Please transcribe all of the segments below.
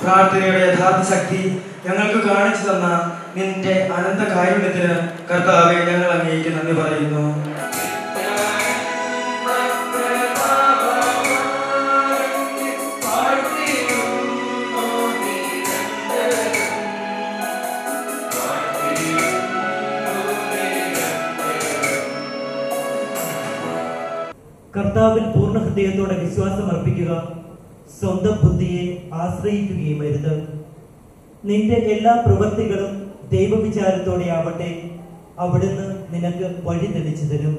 പ്രാർത്ഥനയുടെ യഥാർത്ഥ ശക്തി ഞങ്ങൾക്ക് കാണിച്ചു തന്ന നിന്റെ അനന്ത കാരുണ്യത്തിന് കർത്താവെ ഞങ്ങൾ അങ്ങേക്ക് നന്ദി പറയുന്നു കർത്താവിൽ പൂർണ്ണ ഹൃദയത്തോടെ വിശ്വാസം അർപ്പിക്കുക സ്വന്തം ബുദ്ധിയെ ആശ്രയിക്കുകയും അരുത് നിന്റെ എല്ലാ പ്രവൃത്തികളും ദൈവവിചാരത്തോടെ ആവട്ടെ അവിടുന്ന് നിനക്ക് വഴി തെളിച്ചു തരും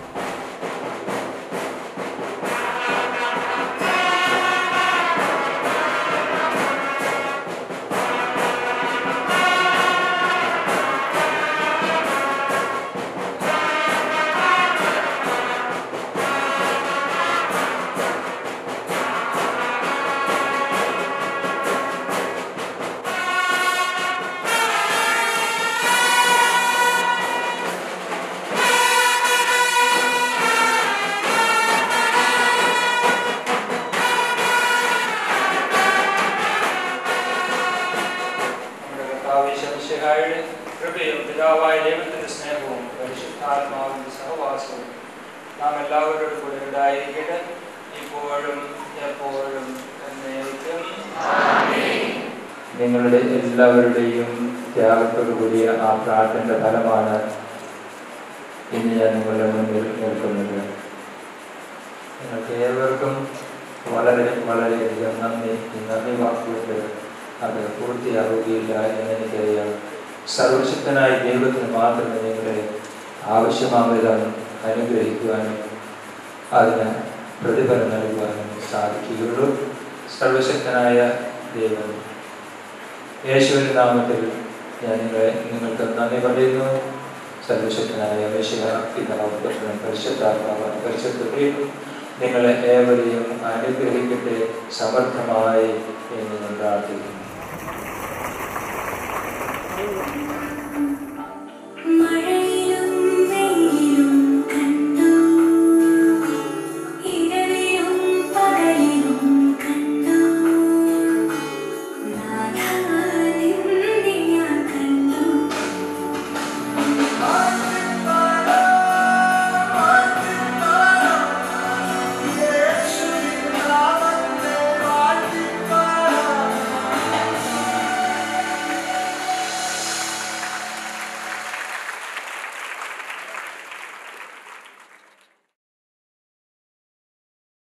നമ്മുടെ കർത്താവ് ശംശഹായുടെ കൃപയും പിതാവായ ദൈവത്തിന്റെ സ്നേഹവും പരിശുദ്ധാത്മാവിന്റെ സഹവാസവും നാം എല്ലാവരോടും കൂടെ ഉണ്ടായിരിക്കട്ടെ ഇപ്പോഴും എപ്പോഴും എന്നേക്കും നിങ്ങളുടെ എല്ലാവരുടെയും ത്യാഗത്തോടു കൂടിയ ആ പ്രാർത്ഥനയുടെ ഫലമാണ് ഇന്ന് ഞാൻ നിങ്ങളുടെ മുന്നിൽ നിൽക്കുന്നത് നിങ്ങൾക്ക് ഏവർക്കും വളരെ വളരെയധികം നന്ദി ഈ നന്ദി വാക്കുകൊണ്ട് അത് പൂർത്തിയാവുകയില്ല എന്ന് എനിക്കറിയാം സർവശക്തനായ ദൈവത്തിന് മാത്രമേ നിങ്ങളെ ആവശ്യമാവിധം അനുഗ്രഹിക്കുവാനും അതിന് പ്രതിഫലം നൽകുവാനും സാധിക്കുകയുള്ളൂ സർവശക്തനായ ദൈവം യേശുവിൻ്റെ നാമത്തിൽ ഞാൻ നിങ്ങളെ നിങ്ങൾക്ക് നന്ദി പറയുന്നു സർവശക്തനായ വിശുദ്ധ പിതാവ് പുത്രൻ പരിശുദ്ധാത്മാവ് പരിശുദ്ധയും നിങ്ങളെ ഏവരെയും അനുഗ്രഹിക്കട്ടെ സമർത്ഥമായി എന്ന് ഞാൻ പ്രാർത്ഥിക്കുന്നു